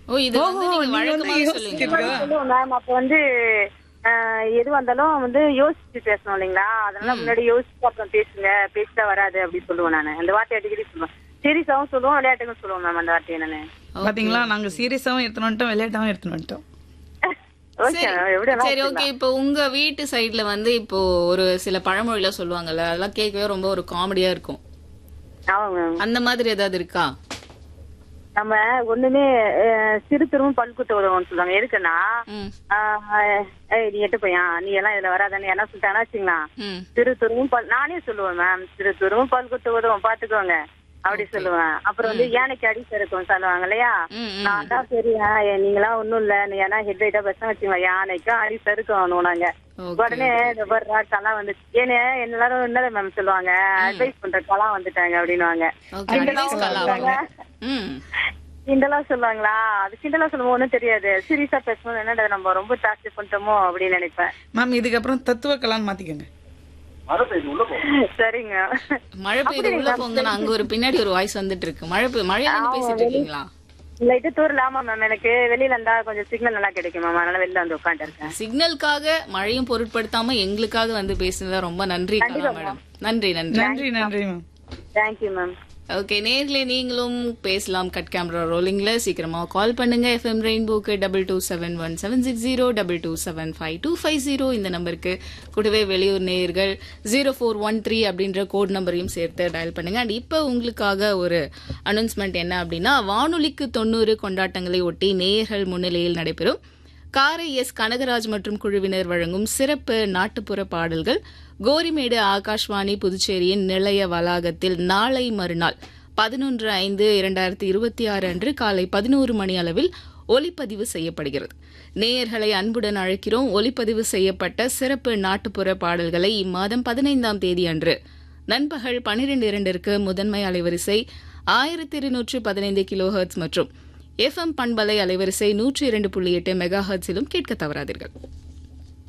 ஓ இது ஓஹோ, வந்து நீங்க நீங்க வந்து வழக்கமா யோசிச்சுட்டு சொல்லுவீங்க இருக்கா? சொல்லுவோம் மேம் அப்ப வந்து ஆஹ், எது வந்தாலும் வந்து யோசிச்சு பேசணும் இல்லைங்களா அதனால முன்னாடி யோசிச்சு அப்புறம் பேசுங்க பேசிட்டா வராது அப்படின்னு சொல்லுவேன் நானு அந்த வார்த்தை அடிக்கடி சொல்லுவேன் சீரியஸாவும் சொல்லுவோம் விளையாட்டுக்கும் சொல்லுவோம் மேம் அந்த வார்த்தையை நானு பாத்தீங்களா நாங்க சீரியஸாவும் எடுத்துன்னு வந்துட்டோம் விளையாட்டாவும் எடுத்துன்னு வந்துட்டோம் ஓகே மேம் எப்படி வேணா சரி ஓகே இப்போ உங்க வீட்டு சைடுல வந்து இப்போ ஒரு சில பழமொழில சொல்லுவாங்கல்ல அதெல்லாம் கேட்கவே ரொம்ப ஒரு காமெடியா இருக்கும் ஆமா மேம் அந்த மாதிரி ஏதாவது இருக்கா நம்ம ஒண்ணுமே அஹ், சிறு திரும்பும் பல்குத்த உதவும் சொல்லுவாங்க எதுக்குன்னா ம் ஆஹ், ஏய் நீ எட்டு பையன் நீ எல்லாம் இதுல வராதான்னு என்ன சொல்லிட்டாங்கன்னா வச்சுக்கலாம் ம் சிறு துருவும் பல் நானே சொல்லுவேன் மேம் சிறு துருவும் பல் குத்து உதவும் பாத்துக்கோங்க அப்படி சொல்லுவேன் அப்புறம் வந்து யானைக்கு அடி சறுக்கும் சொல்லுவாங்க இல்லையா ம், ம். நான் தான் சரி ஆ, ஏ, நீங்களாம் ஒண்ணும் இல்ல நீ ஏன்னா ஹெட் லைட்டா பேச வச்சுங்களா யானைக்கும் அடி சறுக்கும் நாங்க Okay, உடனே இந்த பர்றா கலாம் வந்து ஏன்னு எல்லாரும் என்னது மேம் சொல்லுவாங்க அட்வைஸ் பண்ற கலாம் வந்துட்டாங்க அப்படின்னுவாங்க ஓகே அட்வைஸ் கலாம் ம் கிண்டலா சொல்லுவாங்களா அது கிண்டலா சொல்லுவோம் ஒண்ணும் தெரியாது சீரியஸா பேசணும் என்னடா நம்ம ரொம்ப ஜாஸ்தி பண்ணிட்டோமோ அப்படின்னு நினைப்பேன் மேம் இதுக்கப்புறம் தத்துவ கலான்னு மாத்திக்கோங்க சரிங்க மழை பெய்யுது உள்ள போங்கன்னா அங்க ஒரு பின்னாடி ஒரு வாய்ஸ் வந்துட்டு இருக்கு மழை பெய் மழையில இருந்து பேசிட்டு இருக்கீங்களா லைட்டு தூரல ஆமா மேம் எனக்கு வெளியில இருந்தா கொஞ்சம் சிக்னல் நல்லா கிடைக்கும் மேம் அதனால வெளில வந்து உட்காந்து இருக்கேன் சிக்னலுக்காக மழையும் பொருட்படுத்தாம எங்களுக்காக வந்து பேசுனதா ரொம்ப நன்றி கலா மேடம் நன்றி நன்றி நன்றி நன்றி மேம் தேங்க்யூ மேம் ஓகே நேர்ல நீங்களும் பேசலாம் கட் கேமரா ரோலிங்ல சீக்கிரமா கால் பண்ணுங்க எஃப்எம் ரெயின்போக்கு double two seven one seven six zero double two seven five two five zero இந்த நம்பருக்கு கூடவே வெளியூர் நேயர்கள் ஜீரோ ஃபோர் ஒன் த்ரீ அப்படின்ற கோட் நம்பரையும் சேர்த்து டயல் பண்ணுங்க அண்ட் இப்போ உங்களுக்காக ஒரு அனௌன்ஸ்மெண்ட் என்ன அப்படின்னா வானொலிக்கு தொண்ணூறு கொண்டாட்டங்களை ஒட்டி நேயர்கள் முன்னிலையில் நடைபெறும் காரை எஸ் கனகராஜ் மற்றும் குழுவினர் வழங்கும் சிறப்பு நாட்டுப்புற பாடல்கள் கோரிமேடு ஆகாஷ்வாணி புதுச்சேரியின் நிலைய வளாகத்தில் நாளை மறுநாள் பதினொன்று ஐந்து இரண்டாயிரத்தி இருபத்தி ஆறு அன்று காலை பதினோரு மணி அளவில் ஒலிப்பதிவு செய்யப்படுகிறது நேயர்களை அன்புடன் அழைக்கிறோம் ஒலிப்பதிவு செய்யப்பட்ட சிறப்பு நாட்டுப்புற பாடல்களை இம்மாதம் பதினைந்தாம் தேதி அன்று நண்பகல் பனிரெண்டு இரண்டிற்கு முதன்மை அலைவரிசை ஆயிரத்தி இருநூற்று பதினைந்து கிலோ மற்றும் எஃப்எம் பண்பலை அலைவரிசை நூற்றி இரண்டு புள்ளி எட்டு மெகா ஹர்ட்ஸிலும் கேட்க தவறாதீர்கள்